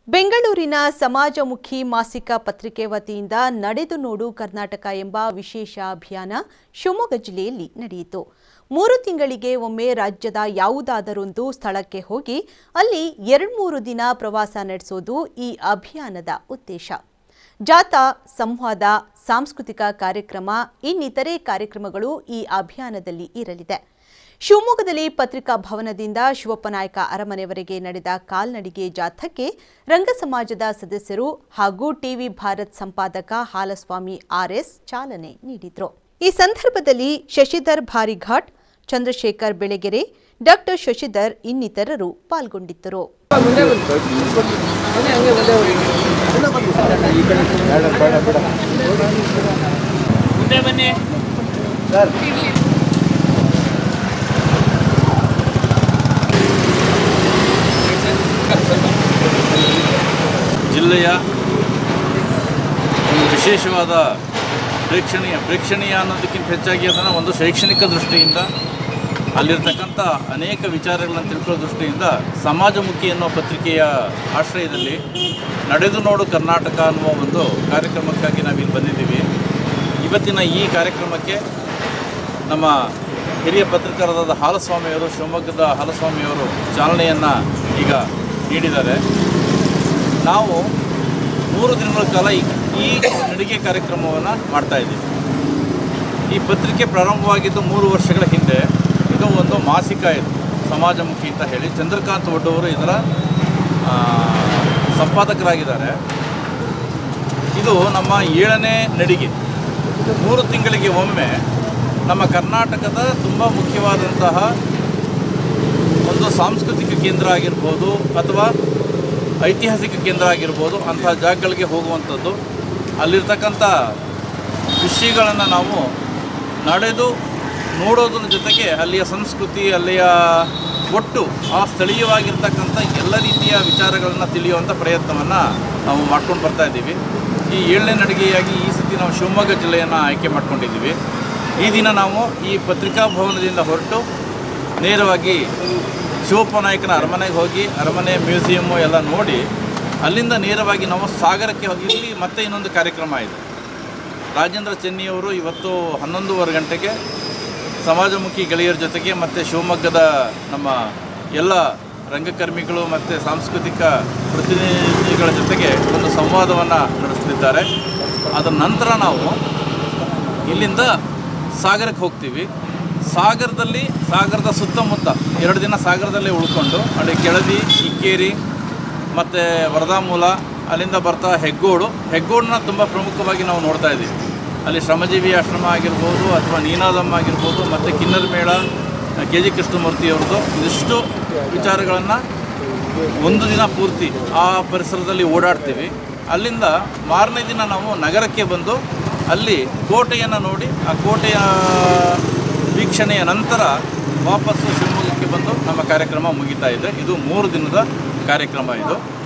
ಬೆಂಗಳೂರಿನ ಸಮಾಜಮುಖಿ ಮಾಸಿಕ ಪತ್ರಿಕೆ ವತಿಯಿಂದ ನಡೆದು ನೋಡು ಕರ್ನಾಟಕ ಎಂಬ ವಿಶೇಷ ಅಭಿಯಾನ ಶಿವಮೊಗ್ಗ ಜಿಲ್ಲೆಯಲ್ಲಿ ನಡೆಯಿತು ಮೂರು ತಿಂಗಳಿಗೆ ಒಮ್ಮೆ ರಾಜ್ಯದ ಯಾವುದಾದರೊಂದು ಸ್ಥಳಕ್ಕೆ ಹೋಗಿ ಅಲ್ಲಿ ಎರಡ್ಮೂರು ದಿನ ಪ್ರವಾಸ ನಡೆಸೋದು ಈ ಅಭಿಯಾನದ ಉದ್ದೇಶ ಜಾಥಾ ಸಂವಾದ ಸಾಂಸ್ಕೃತಿಕ ಕಾರ್ಯಕ್ರಮ ಇನ್ನಿತರೆ ಕಾರ್ಯಕ್ರಮಗಳು ಈ ಅಭಿಯಾನದಲ್ಲಿ ಇರಲಿದೆ ಶಿವಮೊಗ್ಗದಲ್ಲಿ ಪತ್ರಿಕಾ ಭವನದಿಂದ ಶಿವಪ್ಪನಾಯಕ ಅರಮನೆವರೆಗೆ ನಡೆದ ಕಾಲ್ನಡಿಗೆ ಜಾಥಾಕ್ಕೆ ರಂಗ ಸಮಾಜದ ಸದಸ್ಯರು ಹಾಗೂ ಟಿವಿ ಭಾರತ್ ಸಂಪಾದಕ ಹಾಲಸ್ವಾಮಿ ಆರ್ಎಸ್ ಚಾಲನೆ ನೀಡಿದ್ರು ಈ ಸಂದರ್ಭದಲ್ಲಿ ಶಶಿಧರ್ ಭಾರಿಘಾಟ್ ಚಂದ್ರಶೇಖರ್ ಬೆಳಗೆರೆ ಡಾಕ್ಟರ್ ಶಶಿಧರ್ ಇನ್ನಿತರರು ಪಾಲ್ಗೊಂಡಿದ್ದರು ಮುಂದೆ ಬನ್ನಿ ಜಿಲ್ಲೆಯ ಒಂದು ವಿಶೇಷವಾದ ಪ್ರೇಕ್ಷಣೀಯ ಪ್ರೇಕ್ಷಣೀಯ ಅನ್ನೋದಕ್ಕಿಂತ ಹೆಚ್ಚಾಗಿ ಅದನ್ನು ಒಂದು ಶೈಕ್ಷಣಿಕ ದೃಷ್ಟಿಯಿಂದ ಅಲ್ಲಿರ್ತಕ್ಕಂಥ ಅನೇಕ ವಿಚಾರಗಳನ್ನು ತಿಳ್ಕೊಳ್ಳೋ ದೃಷ್ಟಿಯಿಂದ ಸಮಾಜಮುಖಿ ಅನ್ನೋ ಪತ್ರಿಕೆಯ ಆಶ್ರಯದಲ್ಲಿ ನಡೆದು ನೋಡು ಕರ್ನಾಟಕ ಅನ್ನುವ ಒಂದು ಕಾರ್ಯಕ್ರಮಕ್ಕಾಗಿ ನಾವಿಲ್ಲಿ ಬಂದಿದ್ದೀವಿ ಇವತ್ತಿನ ಈ ಕಾರ್ಯಕ್ರಮಕ್ಕೆ ನಮ್ಮ ಹಿರಿಯ ಪತ್ರಕರ್ತರಾದ ಹಾಲಸ್ವಾಮಿಯವರು ಶಿವಮೊಗ್ಗದ ಹಾಲಸ್ವಾಮಿಯವರು ಚಾಲನೆಯನ್ನು ಈಗ ನೀಡಿದ್ದಾರೆ ನಾವು ಮೂರು ದಿನಗಳ ಕಾಲ ಈ ಈ ನಡಿಗೆ ಕಾರ್ಯಕ್ರಮವನ್ನು ಮಾಡ್ತಾ ಇದ್ದೀವಿ ಈ ಪತ್ರಿಕೆ ಪ್ರಾರಂಭವಾಗಿದ್ದು ಮೂರು ವರ್ಷಗಳ ಹಿಂದೆ ಇದು ಒಂದು ಮಾಸಿಕ ಇದು ಸಮಾಜಮುಖಿ ಅಂತ ಹೇಳಿ ಚಂದ್ರಕಾಂತ್ ಒಡ್ಡವರು ಇದರ ಆ, ಸಂಪಾದಕರಾಗಿದ್ದಾರೆ ಇದು ನಮ್ಮ ಏಳನೇ ನಡಿಗೆ ಮೂರು ತಿಂಗಳಿಗೆ ಒಮ್ಮೆ ನಮ್ಮ ಕರ್ನಾಟಕದ ತುಂಬ ಮುಖ್ಯವಾದಂತಹ ಒಂದು ಸಾಂಸ್ಕೃತಿಕ ಕೇಂದ್ರ ಆಗಿರ್ಬೋದು ಅಥವಾ ಐತಿಹಾಸಿಕ ಕೇಂದ್ರ ಆಗಿರ್ಬೋದು ಅಂತಹ ಜಾಗಗಳಿಗೆ ಹೋಗುವಂಥದ್ದು ಅಲ್ಲಿರ್ತಕ್ಕಂಥ ವಿಷಯಗಳನ್ನು ನಾವು ನಡೆದು ನೋಡೋದ್ರ ಜೊತೆಗೆ ಅಲ್ಲಿಯ ಸಂಸ್ಕೃತಿ ಅಲ್ಲಿಯ ಒಟ್ಟು ಆ ಸ್ಥಳೀಯವಾಗಿರ್ತಕ್ಕಂಥ ಎಲ್ಲ ರೀತಿಯ ವಿಚಾರಗಳನ್ನು ತಿಳಿಯುವಂಥ ಪ್ರಯತ್ನವನ್ನು ನಾವು ಮಾಡ್ಕೊಂಡು ಬರ್ತಾ ಇದ್ದೀವಿ ಈ ಏಳನೇ ನಡಿಗೆಯಾಗಿ ಈ ಸತಿ ನಾವು ಶಿವಮೊಗ್ಗ ಜಿಲ್ಲೆಯನ್ನು ಆಯ್ಕೆ ಮಾಡ್ಕೊಂಡಿದ್ದೀವಿ ಈ ದಿನ ನಾವು ಈ ಪತ್ರಿಕಾ ಭವನದಿಂದ ಹೊರಟು ನೇರವಾಗಿ ಶಿವಪ್ಪ ನಾಯಕನ ಅರಮನೆಗೆ ಹೋಗಿ ಅರಮನೆ ಮ್ಯೂಸಿಯಮ್ಮು ಎಲ್ಲ ನೋಡಿ ಅಲ್ಲಿಂದ ನೇರವಾಗಿ ನಾವು ಸಾಗರಕ್ಕೆ ಹೋಗಿ ಇಲ್ಲಿ ಮತ್ತೆ ಇನ್ನೊಂದು ಕಾರ್ಯಕ್ರಮ ಇದೆ ರಾಜೇಂದ್ರ ಚೆನ್ನಿಯವರು ಇವತ್ತು ಹನ್ನೊಂದೂವರೆ ಗಂಟೆಗೆ ಸಮಾಜಮುಖಿ ಗೆಳೆಯರ ಜೊತೆಗೆ ಮತ್ತು ಶಿವಮೊಗ್ಗದ ನಮ್ಮ ಎಲ್ಲ ರಂಗಕರ್ಮಿಗಳು ಮತ್ತು ಸಾಂಸ್ಕೃತಿಕ ಪ್ರತಿನಿಧಿಗಳ ಜೊತೆಗೆ ಒಂದು ಸಂವಾದವನ್ನು ನಡೆಸ್ತಿದ್ದಾರೆ ಅದರ ನಂತರ ನಾವು ಇಲ್ಲಿಂದ ಸಾಗರಕ್ಕೆ ಹೋಗ್ತೀವಿ ಸಾಗರದಲ್ಲಿ ಸಾಗರದ ಸುತ್ತಮುತ್ತ ಎರಡು ದಿನ ಸಾಗರದಲ್ಲೇ ಉಳ್ಕೊಂಡು ಅಲ್ಲಿ ಕೆಳದಿ ಇಕ್ಕೇರಿ ಮತ್ತು ವರದಾಮೂಲ ಅಲ್ಲಿಂದ ಬರ್ತಾ ಹೆಗ್ಗೋಡು ಹೆಗ್ಗೋಡನ್ನ ತುಂಬ ಪ್ರಮುಖವಾಗಿ ನಾವು ನೋಡ್ತಾ ಇದ್ದೀವಿ ಅಲ್ಲಿ ಶ್ರಮಜೀವಿ ಆಶ್ರಮ ಆಗಿರ್ಬೋದು ಅಥವಾ ನೀನಾದಮ್ಮ ಆಗಿರ್ಬೋದು ಮತ್ತು ಕಿನ್ನರ ಮೇಳ ಕೆ ಜಿ ಕೃಷ್ಣಮೂರ್ತಿಯವ್ರದ್ದು ಇದಿಷ್ಟು ವಿಚಾರಗಳನ್ನು ಒಂದು ದಿನ ಪೂರ್ತಿ ಆ ಪರಿಸರದಲ್ಲಿ ಓಡಾಡ್ತೀವಿ ಅಲ್ಲಿಂದ ಮಾರನೇ ದಿನ ನಾವು ನಗರಕ್ಕೆ ಬಂದು ಅಲ್ಲಿ ಕೋಟೆಯನ್ನು ನೋಡಿ ಆ ಕೋಟೆಯ ವೀಕ್ಷಣೆಯ ನಂತರ ವಾಪಸ್ಸು ಶಿವಮೊಗ್ಗಕ್ಕೆ ಬಂದು ನಮ್ಮ ಕಾರ್ಯಕ್ರಮ ಮುಗಿತಾ ಇದೆ ಇದು ಮೂರು ದಿನದ ಕಾರ್ಯಕ್ರಮ ಇದು